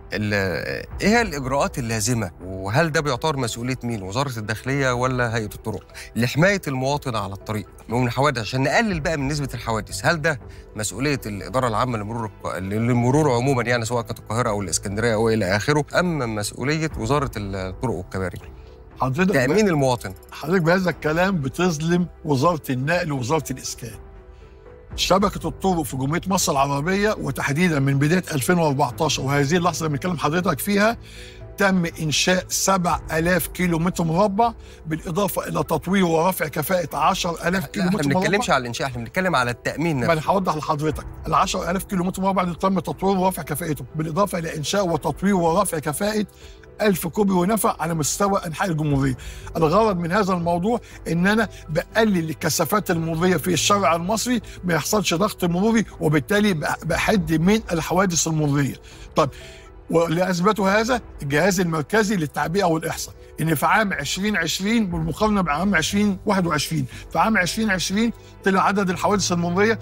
ال- ايه هي الاجراءات اللازمه وهل ده بيعتبر مسؤوليه مين وزاره الداخليه ولا هيئه الطرق لحمايه المواطن على الطريق من الحوادث عشان نقلل بقى من نسبه الحوادث هل ده مسؤوليه الاداره العامه للمرور الق- للمرور عموما يعني سواء كانت القاهره او الاسكندريه او الى اخره ام مسؤوليه وزاره الطرق والكباري حضرتك تامين المواطن حضرتك بهذا الكلام بتظلم وزاره النقل ووزاره الاسكان. شبكه الطرق في جمهوريه مصر العربيه وتحديدا من بدايه 2014 وهذه اللحظه اللي بنتكلم حضرتك فيها تم انشاء 7000 كيلو متر مربع بالاضافه الى تطوير ورفع كفاءه 10000 كيلو احنا متر ما مربع بنتكلمش على الانشاء احنا بنتكلم على التامين ما نفسه انا هوضح لحضرتك ال 10000 كيلو متر مربع اللي تم تطويره ورفع كفاءته بالاضافه الى انشاء وتطوير ورفع كفاءه 1000 كوبري ونفق على مستوى انحاء الجمهوريه. الغرض من هذا الموضوع ان انا بقلل الكثافات المروريه في الشارع المصري ما يحصلش ضغط مروري وبالتالي بح- بحد من الحوادث المروريه. طيب واللي اثبته هذا الجهاز المركزي للتعبئه والاحصاء ان في عام 2020 بالمقارنه بعام 2021 في عام 2020 طلع عدد الحوادث المروريه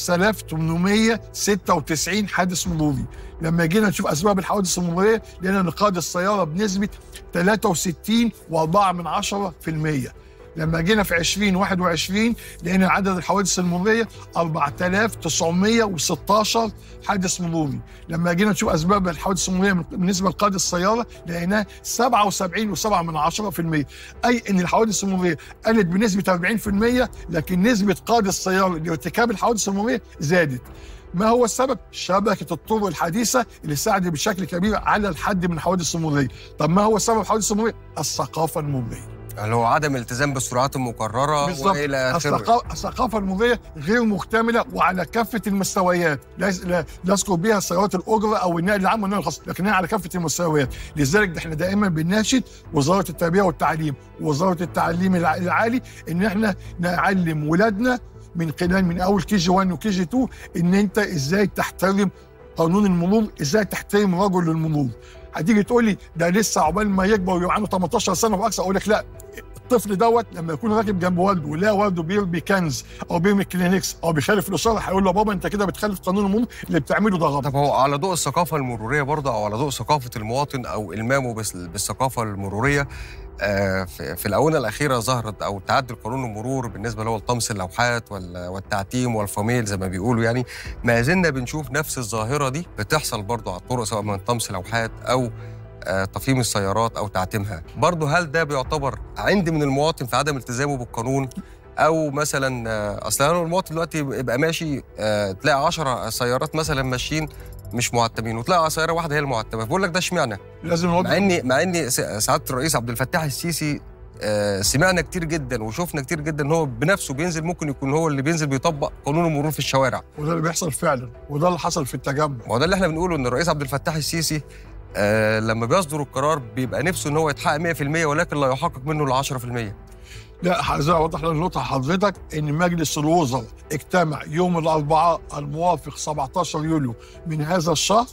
5896 حادث مروري لما جينا نشوف اسباب الحوادث المروريه لقينا نقاد السياره بنسبه 63 و4 من 10% لما جينا في 2021 لقينا عدد الحوادث المروريه 4916 حادث مروري لما جينا نشوف اسباب الحوادث المروريه من- بالنسبه لقاد السياره لقيناها 77 و7 من 10% اي ان الحوادث المروريه قلت بنسبه 40% لكن نسبه قاد السياره لارتكاب الحوادث المروريه زادت ما هو السبب؟ شبكة الطرق الحديثة اللي ساعدت بشكل كبير على الحد من الحوادث المرورية. طب ما هو سبب الحوادث المرورية؟ الثقافة المرورية. اللي هو عدم الالتزام بالسرعات المقرره بالظبط. والى اخره الثقا- الثقافة المرورية غير مكتملة وعلى كافة المستويات، ليس- لا نذكر بها سيارات الأجرة أو النقل العام والنقل الخاص، لكنها على كافة المستويات، لذلك ده احنا دائما بنناشد وزارة التربية والتعليم ووزارة التعليم الع- العالي إن احنا نعلم ولادنا من خلال من اول كي جي 1 وكي جي 2 ان انت ازاي تحترم قانون المرور ازاي تحترم رجل المرور هتيجي تقول لي ده لسه عقبال ما يكبر ويبقى عنده 18 سنه واكثر اقول لك لا الطفل دوت لما يكون راكب جنب والده ولا والده بيرمي كنز او بيرمي كلينكس او بيخالف الاشاره هيقول له يا بابا انت كده بتخالف قانون المرور اللي بتعمله ده غلط طب هو على ضوء الثقافة المرورية برضه أو على ضوء ثقافة المواطن أو إلمامه بس- بالثقافة المرورية آه، في في الآونة الأخيرة ظهرت أو تعدل قانون المرور بالنسبة اللي هو لطمس اللوحات وال- والتعتيم والفميل زي ما بيقولوا يعني ما زلنا بنشوف نفس الظاهرة دي بتحصل برضه على الطرق سواء من طمس لوحات أو آه، تفخيم السيارات أو تعتيمها برضه هل ده بيعتبر عند من المواطن في عدم التزامه بالقانون او مثلا آه، اصل انا المواطن دلوقتي يبقى ماشي آه، تلاقي 10 سيارات مثلا ماشيين مش معتمين وتلاقي سياره واحده هي المعتمه بقول لك ده اشمعنى لازم مع نوضح ان مع ان س- سعاده الرئيس عبد الفتاح السيسي آه، سمعنا كتير جدا وشفنا كتير جدا ان هو بنفسه بينزل ممكن يكون هو اللي بينزل بيطبق قانون المرور في الشوارع وده اللي بيحصل فعلا وده اللي حصل في التجمع ما هو ده اللي احنا بنقوله ان الرئيس عبد الفتاح السيسي آه لما بيصدر القرار بيبقى نفسه ان هو يتحقق 100% ولكن لا يحقق منه ال 10% لا عايز اوضح لنقطه حضرتك ان مجلس الوزراء اجتمع يوم الاربعاء الموافق 17 يوليو من هذا الشهر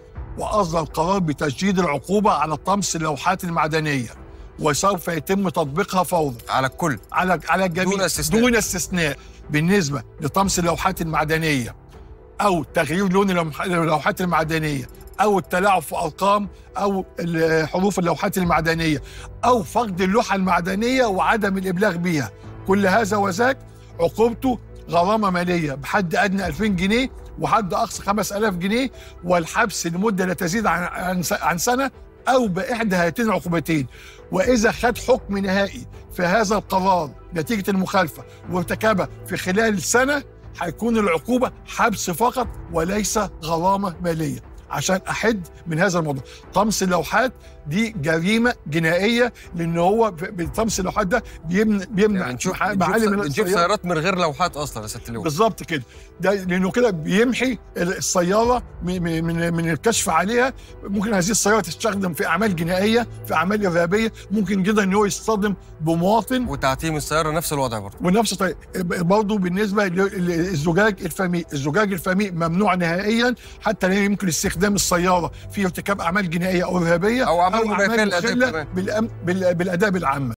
واصدر قرار بتجديد العقوبه على طمس اللوحات المعدنيه وسوف يتم تطبيقها فورا على الكل على على الجميع دون استثناء. دون استثناء بالنسبه لطمس اللوحات المعدنيه او تغيير لون اللوح- اللوحات المعدنيه او التلاعب في ارقام او ال- حروف اللوحات المعدنيه او فقد اللوحه المعدنيه وعدم الابلاغ بها كل هذا وذاك عقوبته غرامه ماليه بحد ادنى 2000 جنيه وحد اقصى 5000 جنيه والحبس لمده لا تزيد عن عن س- عن سنه او باحدى هاتين العقوبتين واذا خد حكم نهائي في هذا القرار نتيجه المخالفه وارتكبها في خلال سنه هيكون العقوبه حبس فقط وليس غرامه ماليه عشان احد من هذا الموضوع طمس اللوحات دي جريمه جنائيه لان هو ب- بطمس اللوحات ده بيمنع بيمنع يعني نشوف مع- معالم نشوف, نشوف السيارة. سيارات من غير لوحات اصلا يا ست اللواء بالظبط كده ده لانه كده بيمحي السياره من من من الكشف عليها ممكن هذه السياره تستخدم في اعمال جنائيه في اعمال ارهابيه ممكن جدا ان هو يصطدم بمواطن وتعتيم السياره نفس الوضع برضه ونفس الطريقه برضه بالنسبه للزجاج الفمي الزجاج الفمي ممنوع نهائيا حتى لا يمكن استخدام السياره في ارتكاب اعمال جنائيه او ارهابيه أو أعمال مخالة للآداب مخلة كمان. بالأم- بال- بالاداب العامه